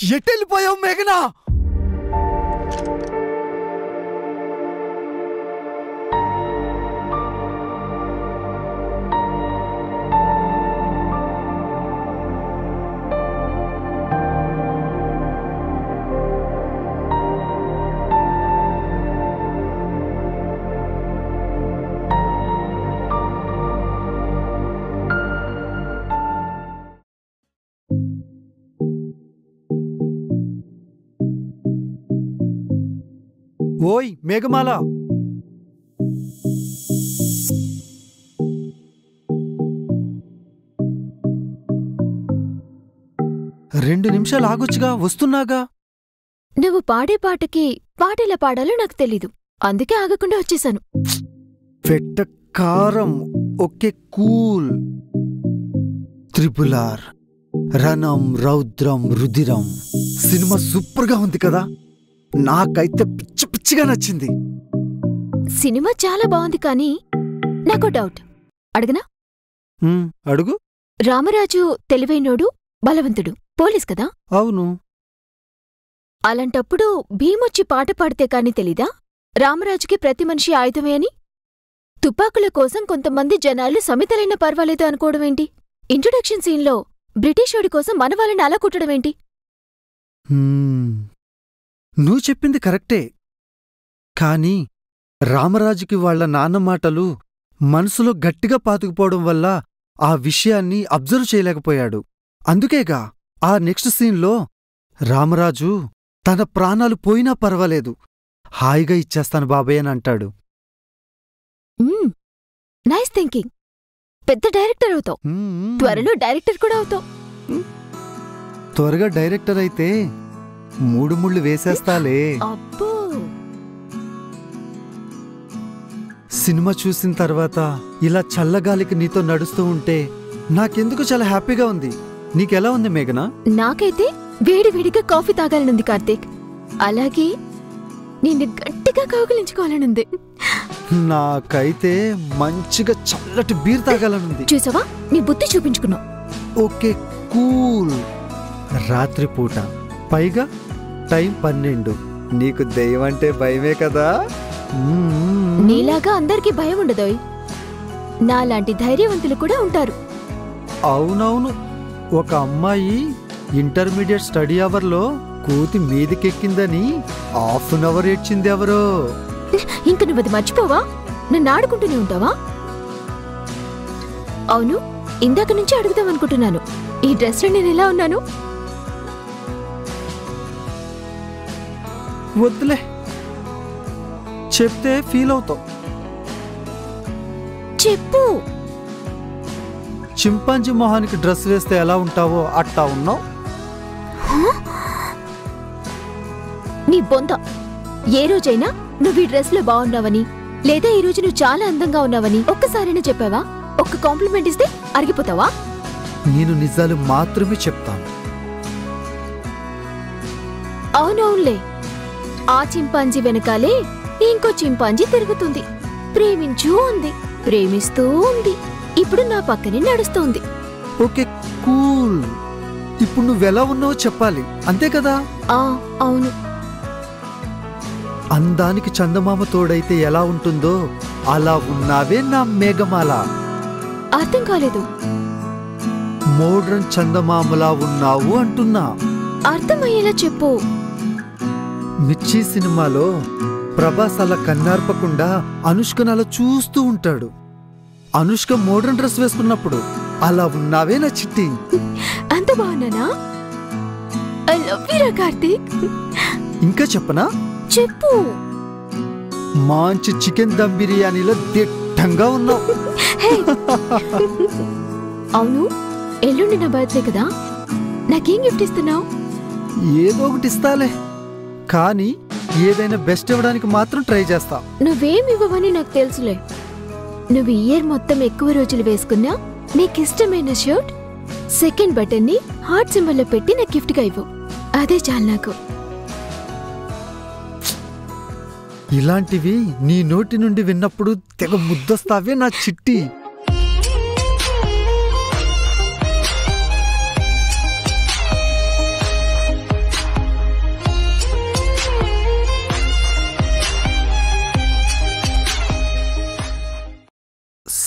ఎట్టెళ్ళిపోయావు మేఘనా ఓయ్ మేఘమాల రెండు నిమిషాలు ఆగొచ్చుగా వస్తున్నాగా నువ్వు పాడే పాటకి పాటెలా పాడాలో నాకు తెలీదు అందుకే ఆగకుండా వచ్చేసాను పెట్ట కారం ఒకే కూల్ త్రిపులార్ రణం రౌద్రం రుధిరం సినిమా సూపర్ గా ఉంది కదా నాకైతే పిచ్చి పిచ్చిగా నచ్చింది సినిమా చాలా బాగుంది కానీ నాకు డౌట్ అడగనా హ్మ్, అడుగు రామరాజు తెలివైనోడు బలవంతుడు పోలీస్ కదా అవును అలాంటప్పుడు భీమొచ్చి పాట పాడితే కాని తెలీదా రామరాజుకి ప్రతి మనిషి ఆయుధమే అని తుపాకుల కోసం కొంతమంది జనాలు సమితలైన పర్వాలేదు అనుకోవడమేంటి ఇంట్రొడక్షన్ సీన్లో బ్రిటిషోడి కోసం మన వాళ్ళని అలా కుట్టడమేంటి హ్మ్. నువ్వు చెప్పింది కరెక్టే కాని రామరాజుకి వాళ్ళ నాన్న మాటలు మనసులో గట్టిగా పాతుకుపోవడం వల్ల ఆ విషయాన్ని అబ్జర్వ్ చేయలేకపోయాడు అందుకేగా ఆ నెక్స్ట్ సీన్లో రామరాజు తన ప్రాణాలు పోయినా పర్వాలేదు హాయిగా ఇచ్చేస్తాను బాబాయ్ అని అంటాడు మ్మ్. నైస్ థింకింగ్ పెద్ద డైరెక్టర్ అవుతావు హ్మ్. త్వరలో డైరెక్టర్ కూడా అవుతావు త్వరగా డైరెక్టర్ అయితే మూడు ముళ్ళు వేసేస్తాలే అబ్బో సినిమా చూసిన తర్వాత ఇలా చల్లగాలికి నీతో నడుస్తూ ఉంటే నాకెందుకు చాలా హ్యాపీగా ఉంది నీకెలా ఉంది మేఘనా నాకైతే వేడి వేడిగా కాఫీ తాగాలనుంది కార్తీక్ అలాగే నిన్ను గట్టిగా కౌగిలించుకోవాలనుంది నాకైతే మంచిగా చల్లటి బీర్ తాగాలనుంది చూసావా నీ బుద్ధి చూపించుకున్నావు ఓకే కూల్ రాత్రిపూట పైగా టైం పన్నెండు నీకు దెయ్యం అంటే భయమే కదా మ్మ్. నీలాగా అందరికీ భయం ఉండదోయ్ నాలాంటి ధైర్యవంతులు కూడా ఉంటారు అవునవును ఒక అమ్మాయి ఇంటర్మీడియట్ స్టడీ అవర్లో కూతి మీదికెక్కిందని హాఫ్ అన్ అవర్ ఏడ్చింది ఎవరో ఇంక నువ్వు అది మర్చిపోవా నన్ను ఆడుకుంటూనే ఉంటావా అవును ఇందాక నుంచి అడుగుదాం అనుకుంటున్నాను ఈ డ్రెస్ లో నేను ఎలా ఉన్నాను వద్దులే చెప్తే ఫీల్ అవుతావు చెప్పు చింపాంజీ మొహానికి డ్రెస్ వేస్తే ఎలా ఉంటావో అట్టా ఉన్నావు నీ బొంత ఏ రోజైనా నువ్వు ఈ డ్రెస్ లో బాగున్నావని లేదా ఈ రోజు నువ్వు చాలా అందంగా ఉన్నావని ఒక్కసారైనా చెప్పావా ఒక్క కాంప్లిమెంట్ ఇస్తే అరిగిపోతావా నేను నిజాలు మాత్రమే చెప్తాను అవునవునులే ఆ చింపాంజీ వెనకాలే ఇంకో చింపాంజీ తిరుగుతుంది ప్రేమించూ ఉంది ప్రేమిస్తూ ఉంది ఇప్పుడు నా పక్కనే నడుస్తోంది ఓకే కూల్ ఇప్పుడు నువ్వెలా ఉన్నావో చెప్పాలి అంతే కదా ఆ అవును అందానికి చందమామ తోడైతే ఎలా ఉంటుందో అలా ఉన్నావే నా మేఘమాల అర్థం కాలేదు మోడ్రన్ చందమామలా ఉన్నావు అంటున్నా అర్థమయ్యేలా చెప్పు మిర్చి సినిమాలో ప్రభాస్ అలా కన్నార్పకుండా అనుష్కను అలా చూస్తూ ఉంటాడు అనుష్క మోడర్న్ డ్రెస్ వేసుకున్నప్పుడు అలా ఉన్నావే నా చిట్టి అంత బాగున్నానా ఐ లవ్ యూ కార్తీక్ ఇంకా చెప్పనా చెప్పు మంచి చికెన్ దమ్ బిర్యానీలో దిట్టంగా ఉన్నావు హే అవును ఎల్లుండి నా బర్త్డే కదా నాకేం గిఫ్ట్ ఇస్తున్నావు ఏదో ఒకటి ఇస్తాలే కానీ ఏదైనా బెస్ట్ ఇవ్వడానికి మాత్రం ట్రై చేస్తా నువ్వేం ఇవ్వవని నాకు తెలుసులే నువ్వు ఇయర్ మొత్తం ఎక్కువ రోజులు వేసుకున్నా నీకిష్టమైన షర్ట్ సెకండ్ బటన్ ని హార్ట్ సింబల్ లో పెట్టి నాకు గిఫ్ట్ గా ఇవ్వు అదే చాలు నాకు ఇలాంటివి నీ నోటి నుండి విన్నప్పుడు తెగ ముద్దొస్తావే నా చిట్టి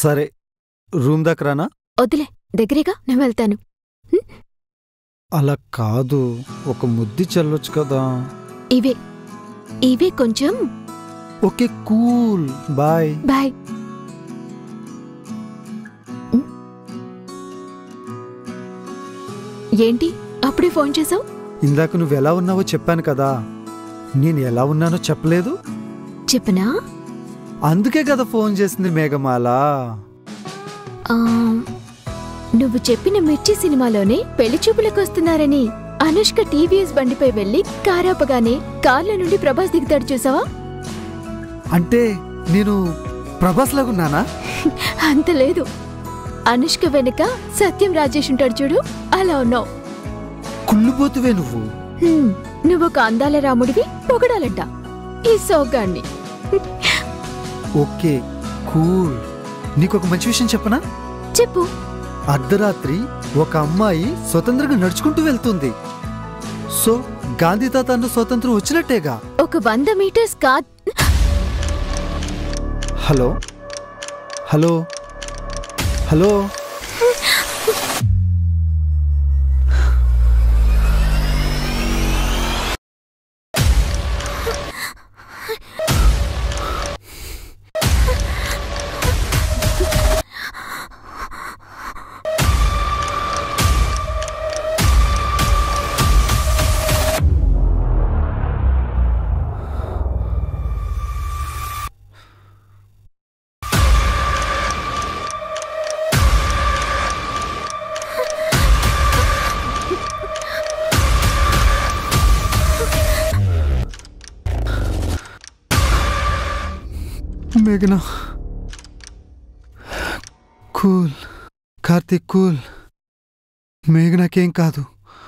సరే రూమ్ దాకా రానా వద్దులే దగ్గరేగా నేను వెళ్తాను అలా కాదు ఒక ముద్ది చల్లొచ్చు కదా ఇవే ఇవే కొంచెం ఓకే కూల్ బాయ్ బాయ్ ఉమ్. ఏంటి అప్పుడే ఫోన్ చేసావు ఇందాక నువ్వు ఎలా ఉన్నావో చెప్పాను కదా నేను ఎలా ఉన్నానో చెప్పలేదు చెప్పనా అందుకే కదా ఫోన్ చేసింది మేఘమాల ఆ, నువ్వు చెప్పిన మిర్చి సినిమాలోనే పెళ్లి చూపులకు వస్తున్నారని అనుష్క టీవీఎస్ బండిపై వెళ్లి కారాపగానే కార్ల నుండి ప్రభాస్ దిగుతాడు చూసావా అంటే నేను ప్రభాస్ లాగున్నానా అంత లేదు అనుష్క వెనుక సత్యం రాజేష్ ఉంటాడు చూడు అలా ఉన్నావు కుళ్ళిపోతువే నువ్వు హ్మ్, నువ్వొక అందాల రాముడివి పొగడాలంట ఈ సోగ్గాన్ని ఓకే కూల్ నీకొక మంచి విషయం చెప్పనా చెప్పు అర్ధరాత్రి ఒక అమ్మాయి స్వతంత్రంగా నడుచుకుంటూ వెళ్తుంది సో గాంధీ తాత అన్న స్వతంత్రం వచ్చినట్టేగా ఒక వంద మీటర్స్ కా హలో హలో హలో మేఘనా కూల్ కార్తీక్ కూల్ మేఘనాకేం కాదు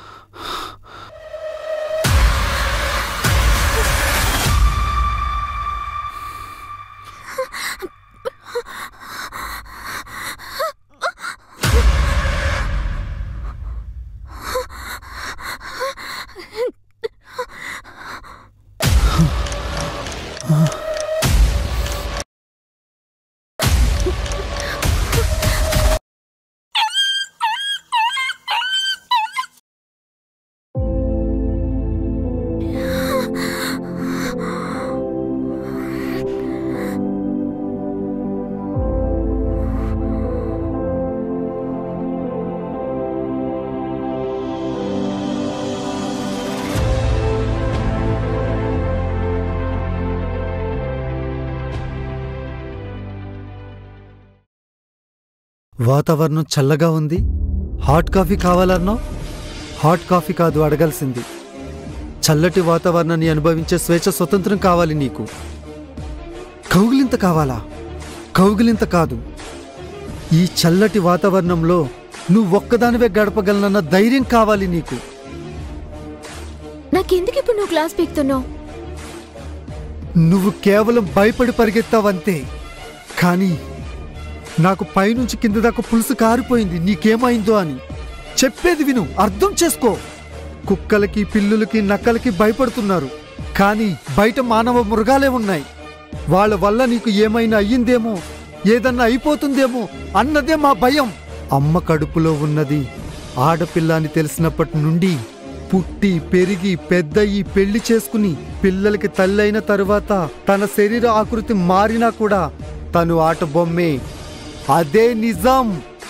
వాతావరణం చల్లగా ఉంది హాట్ కాఫీ కావాలన్నావు హాట్ కాఫీ కాదు అడగాల్సింది చల్లటి వాతావరణాన్ని అనుభవించే స్వేచ్ఛ స్వతంత్రం కావాలి నీకు కౌగిలింత కావాలా కౌగిలింత కాదు ఈ చల్లటి వాతావరణంలో నువ్వు ఒక్కదానివే గడపగలనన్న ధైర్యం కావాలి నీకు నాకెందుకు ఇప్పుడు నువ్వు క్లాస్ పీకుతున్నావు నువ్వు కేవలం భయపడి పరిగెత్తావంతే కానీ నాకు పైనుంచి కింద దాకా పులుసు కారిపోయింది నీకేమైందో అని చెప్పేది విను అర్థం చేసుకో కుక్కలకి పిల్లులకి నక్కలకి భయపడుతున్నారు కానీ బయట మానవ మృగాలే ఉన్నాయి వాళ్ళ వల్ల నీకు ఏమైనా అయ్యిందేమో ఏదన్నా అయిపోతుందేమో అన్నదే మా భయం అమ్మ కడుపులో ఉన్నది ఆడపిల్ల అని తెలిసినప్పటి నుండి పుట్టి పెరిగి పెద్దయి పెళ్లి చేసుకుని పిల్లలకి తల్లైన తరువాత తన శరీర ఆకృతి మారినా కూడా తను ఆట బొమ్మే అదే నిజం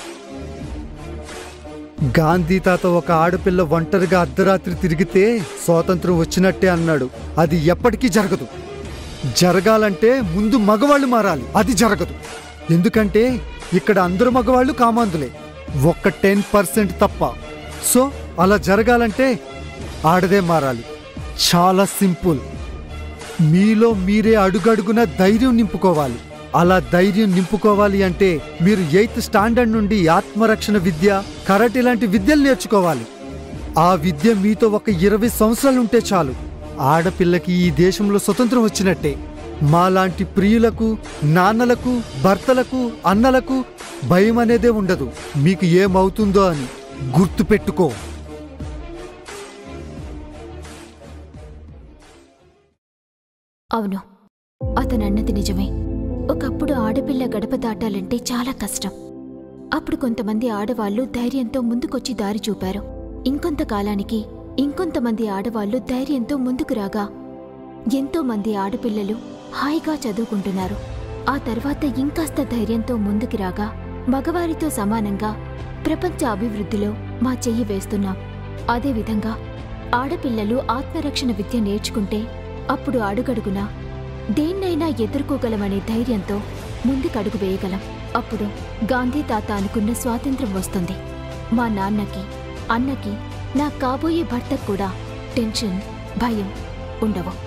గాంధీ తాత ఒక ఆడపిల్ల ఒంటరిగా అర్ధరాత్రి తిరిగితే స్వాతంత్రం వచ్చినట్టే అన్నాడు అది ఎప్పటికీ జరగదు జరగాలంటే ముందు మగవాళ్ళు మారాలి అది జరగదు ఎందుకంటే ఇక్కడ అందరు మగవాళ్ళు కామాందులే ఒక్క టెన్ పర్సెంట్ తప్ప సో అలా జరగాలంటే ఆడదే మారాలి చాలా సింపుల్ మీలో మీరే అడుగడుగున ధైర్యం నింపుకోవాలి అలా ధైర్యం నింపుకోవాలి అంటే మీరు ఎయిత్ స్టాండర్డ్ నుండి ఆత్మరక్షణ విద్య కరాటే లాంటి విద్యలు నేర్చుకోవాలి ఆ విద్య మీతో ఒక ఇరవై సంవత్సరాలుంటే చాలు ఆడపిల్లకి ఈ దేశంలో స్వతంత్రం వచ్చినట్టే మాలాంటి ప్రియులకు నాన్నలకు భర్తలకు అన్నలకు భయం అనేదే ఉండదు మీకు ఏమవుతుందో అని గుర్తుపెట్టుకో అవును అతనన్నది నిజమే ఒకప్పుడు ఆడపిల్ల గడప దాటాలంటే చాలా కష్టం అప్పుడు కొంతమంది ఆడవాళ్లు ధైర్యంతో ముందుకొచ్చి దారి చూపారు ఇంకొంతకాలానికి ఇంకొంతమంది ఆడవాళ్లు ధైర్యంతో ముందుకు రాగా ఎంతో మంది ఆడపిల్లలు హాయిగా చదువుకుంటున్నారు ఆ తర్వాత ఇంకాస్త ధైర్యంతో ముందుకు రాగా మగవారితో సమానంగా ప్రపంచ అభివృద్ధిలో మా చెయ్యి వేస్తున్నాం అదేవిధంగా ఆడపిల్లలు ఆత్మరక్షణ విద్య నేర్చుకుంటే అప్పుడు అడుగడుగునా దేన్నైనా ఎదుర్కోగలమనే ధైర్యంతో ముందుకడుగు వేయగలం అప్పుడు గాంధీ తాత అనుకున్న స్వాతంత్రం వస్తుంది మా నాన్నకి అన్నకి నా కాబోయే భర్తకు కూడా టెన్షన్ భయం ఉండవు